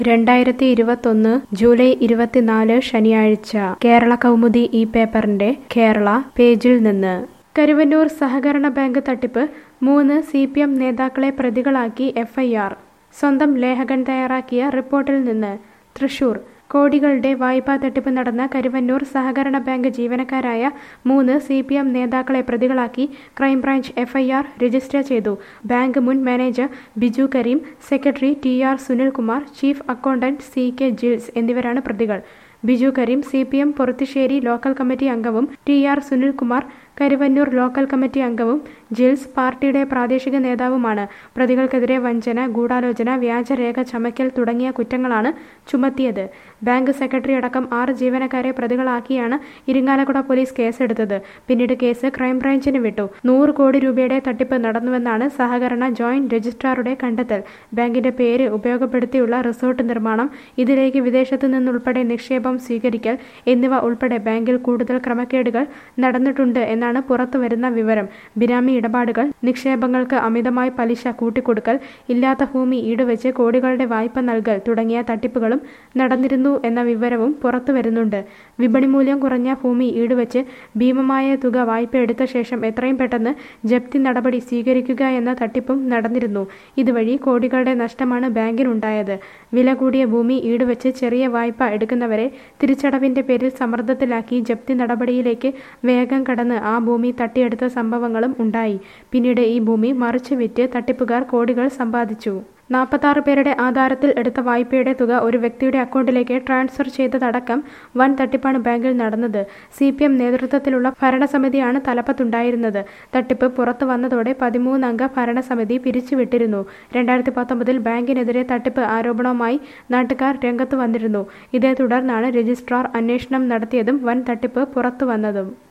രണ്ടായിരത്തി ഇരുപത്തൊന്ന് ജൂലൈ ഇരുപത്തിനാല് ശനിയാഴ്ച കേരള കൗമുദി ഈ പേപ്പറിന്റെ കേരള പേജിൽ നിന്ന് കരുവന്നൂർ സഹകരണ ബാങ്ക് തട്ടിപ്പ് മൂന്ന് സി പി എം നേതാക്കളെ പ്രതികളാക്കി എഫ്ഐആർ സ്വന്തം ലേഖകൻ തയ്യാറാക്കിയ റിപ്പോർട്ടിൽ നിന്ന് തൃശൂർ കോടികളുടെ വായ്പാ തട്ടിപ്പ് നടന്ന കരുവന്നൂർ സഹകരണ ബാങ്ക് ജീവനക്കാരായ മൂന്ന് സി പി എം നേതാക്കളെ പ്രതികളാക്കി ക്രൈംബ്രാഞ്ച് എഫ്ഐആർ രജിസ്റ്റർ ചെയ്തു ബാങ്ക് മുൻ manager Biju Kareem secretary T R Sunilkumar chief accountant C K Jils എന്നിവരാണ് പ്രതികൾ Biju Kareem C P M Porathissery local committee അംഗവും T R Sunilkumar Karuvannur local committee അംഗവും ജിൽസ് പാർട്ടിയുടെ പ്രാദേശിക നേതാവുമാണ് പ്രതികൾക്കെതിരെ വഞ്ചന ഗൂഢാലോചന വ്യാജരേഖ ചമയ്ക്കൽ തുടങ്ങിയ കുറ്റങ്ങളാണ് ചുമത്തിയത് ബാങ്ക് സെക്രട്ടറി അടക്കം ആറ് ജീവനക്കാരെ പ്രതികളാക്കിയാണ് ഇരിങ്ങാലക്കുട പോലീസ് കേസെടുത്തത് പിന്നീട് കേസ് ക്രൈംബ്രാഞ്ചിന് വിട്ടു നൂറ് കോടി രൂപയുടെ തട്ടിപ്പ് നടന്നുവെന്നാണ് സഹകരണ ജോയിന്റ് രജിസ്ട്രാറുടെ കണ്ടെത്തൽ ബാങ്കിന്റെ പേര് ഉപയോഗപ്പെടുത്തിയുള്ള റിസോർട്ട് നിർമ്മാണം ഇതിലേക്ക് വിദേശത്തു നിന്നുൾപ്പെടെ നിക്ഷേപം സ്വീകരിക്കൽ എന്നിവ ഉൾപ്പെടെ ബാങ്കിൽ കൂടുതൽ ക്രമക്കേടുകൾ നടന്നിട്ടുണ്ട് എന്നാണ് പുറത്തുവരുന്ന വിവരം ബിനാമി ഇടപാടുകൾ നിക്ഷേപങ്ങൾക്ക് അമിതമായി പലിശ കൂട്ടിക്കൊടുക്കൽ ഇല്ലാത്ത ഭൂമി ഈടുവെച്ച് കോടികളുടെ വായ്പ നൽകൽ തുടങ്ങിയ തട്ടിപ്പുകളും നടന്നിരുന്നു എന്ന വിവരവും പുറത്തുവരുന്നുണ്ട് വിപണി മൂല്യം കുറഞ്ഞ ഭൂമി ഈടുവെച്ച് ഭീമമായ തുക വായ്പ എടുത്ത ശേഷം എത്രയും പെട്ടെന്ന് ജപ്തി നടപടി സ്വീകരിക്കുക എന്ന തട്ടിപ്പും നടന്നിരുന്നു ഇതുവഴി കോടികളുടെ നഷ്ടമാണ് ബാങ്കിനുണ്ടായത് വില കൂടിയ ഭൂമി ഈടുവെച്ച് ചെറിയ വായ്പ എടുക്കുന്നവരെ തിരിച്ചടവിന്റെ പേരിൽ സമ്മർദ്ദത്തിലാക്കി ജപ്തി നടപടിയിലേക്ക് വേഗം കടന്ന് ആ ഭൂമി തട്ടിയെടുത്ത സംഭവങ്ങളും ഉണ്ടായി പിന്നീട് ഈ ഭൂമി മറിച്ച് വിറ്റ് തട്ടിപ്പുകാർ കോടികൾ സമ്പാദിച്ചു നാൽപ്പത്താറ് പേരുടെ ആധാരത്തിൽ എടുത്ത വായ്പയുടെ തുക ഒരു വ്യക്തിയുടെ അക്കൗണ്ടിലേക്ക് ട്രാൻസ്ഫർ ചെയ്തതടക്കം വൻ തട്ടിപ്പാണ് ബാങ്കിൽ നടന്നത് സി പി എം നേതൃത്വത്തിലുള്ള ഭരണസമിതിയാണ് തലപ്പത്തുണ്ടായിരുന്നത് തട്ടിപ്പ് പുറത്തു വന്നതോടെ പതിമൂന്നംഗ ഭരണസമിതി പിരിച്ചുവിട്ടിരുന്നു രണ്ടായിരത്തി പത്തൊമ്പതിൽ ബാങ്കിനെതിരെ തട്ടിപ്പ് ആരോപണവുമായി നാട്ടുകാർ രംഗത്ത് വന്നിരുന്നു ഇതേ തുടർന്നാണ് രജിസ്ട്രാർ അന്വേഷണം നടത്തിയതും വൻ തട്ടിപ്പ് പുറത്തു വന്നതും